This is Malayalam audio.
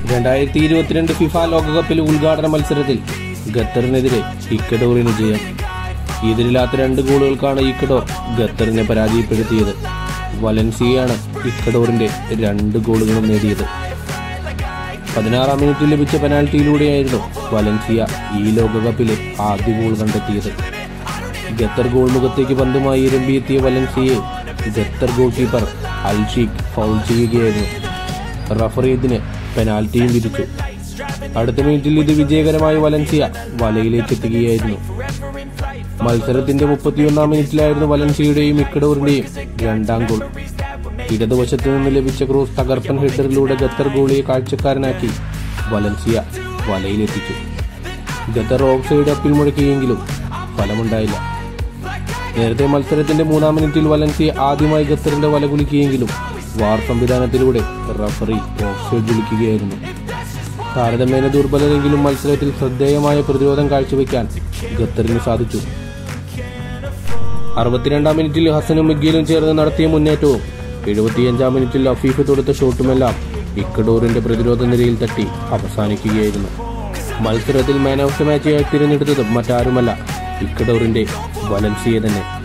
രണ്ടായിരത്തി ഇരുപത്തിരണ്ട് ഫിഫ ലോകകപ്പിലെ ഉദ്ഘാടന മത്സരത്തിൽ ഖത്തറിനെതിരെ ഇക്കഡോറിന് ജയം എതിരില്ലാത്ത രണ്ട് ഗോളുകൾക്കാണ് ഇക്കഡോർ ഖത്തറിനെ പരാജയപ്പെടുത്തിയത് വലൻസിയയാണ് ഇക്കഡോറിന്റെ രണ്ട് ഗോളുകളും നേടിയത് പതിനാറാം മിനിറ്റിൽ ലഭിച്ച പെനാൽറ്റിയിലൂടെയായിരുന്നു വലൻസിയ ഈ ലോകകപ്പിലെ ആദ്യ ഗോൾ കണ്ടെത്തിയത് ഖത്തർ ഗോൾ മുഖത്തേക്ക് പന്തുമായി ഇരമ്പിയെത്തിയ വലൻസിയെ ഖത്തർ ഗോൾ കീപ്പർ അൽഷീഖ് ഫൗൾ ചെയ്യുകയായിരുന്നു റഫറി ഇതിന് പെനാൽറ്റിയും വിധിച്ചു അടുത്ത മിനിറ്റിൽ ഇത് വിജയകരമായി വലൻസിയ വലയിലേക്ക് എത്തുകയായിരുന്നു മത്സരത്തിന്റെ മുപ്പത്തിയൊന്നാം മിനിറ്റിലായിരുന്നു വലൻസിയുടെയും ഇക്കഡോറിന്റെയും രണ്ടാം ഗോൾ ഇടതുവശത്തു നിന്ന് ലഭിച്ച ക്രോസ് തകർപ്പൻ ഹെഡറിലൂടെ ഖത്തർ ഗോളിയെ കാഴ്ചക്കാരനാക്കി വലൻസിയ വലയിലെത്തിച്ചു ഖത്തർ ഓഫ് സൈഡ് അപ്പിൽ മുഴക്കിയെങ്കിലും ഫലമുണ്ടായില്ല നേരത്തെ മത്സരത്തിന്റെ മൂന്നാം മിനിറ്റിൽ വലൻസിയ ആദ്യമായി ഖത്തറിന്റെ വല കുലുക്കിയെങ്കിലും വാർ സംവിധാനത്തിലൂടെ റഫറി ഓഫ് സൈഡ് വിളിക്കുകയായിരുന്നു താരതമ്യേന ദുർബലരെങ്കിലും മത്സരത്തിൽ ശ്രദ്ധേയമായ പ്രതിരോധം കാഴ്ചവെക്കാൻ ഖത്തറിന് സാധിച്ചു അറുപത്തിരണ്ടാം മിനിറ്റിൽ ഹസനും മിഗ്ഗിലും ചേർന്ന് നടത്തിയ മുന്നേറ്റവും എഴുപത്തിയഞ്ചാം മിനിറ്റിൽ അഫീഫ് തൊടുത്ത ഷോട്ടുമെല്ലാം ഇക്കഡോറിന്റെ പ്രതിരോധ നിരയിൽ തട്ടി അവസാനിക്കുകയായിരുന്നു മത്സരത്തിൽ മാൻ ഓഫ് ദ മാച്ചായി തിരഞ്ഞെടുത്തത് മറ്റാരുമല്ല ഇക്കഡോറിന്റെ വലൻസിയെ തന്നെ